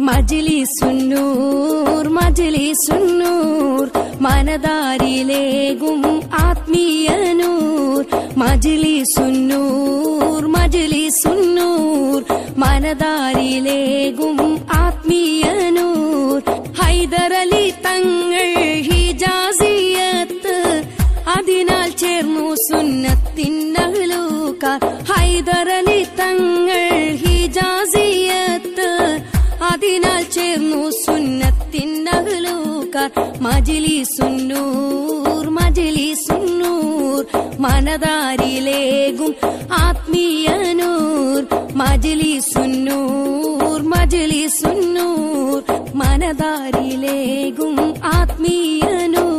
മജിലിസുന്നൂർ മജിലിസുന്നൂർ മനതാരിലേകും ആത്മീയനൂർ മജിലിസുന്നൂർ മജിലിസുന്നൂർ മനതാരിലേകും ആത്മീയനൂർ ഹൈദരലി തങ്ങൾ ഹിജാസിയത്ത് അതിനാൽ ചേർന്നു സുന്നത്തിന്നഹ്ലൂക്കാർ ഹൈദരലി തങ്ങൾ ഹിജാസിയത്ത് അതിനാൽ ചേർന്നു സുന്നത്തിന്നഹ്ലൂക്കാർ മജിലി സുന്നൂർ മജിലി സുന്നൂർ മനതാരിലേകും ആത്മീയനൂർ മജിലി സുന്നൂർ മജിലി സുന്നൂർ മനതാരിലേകും ആത്മീയനൂർ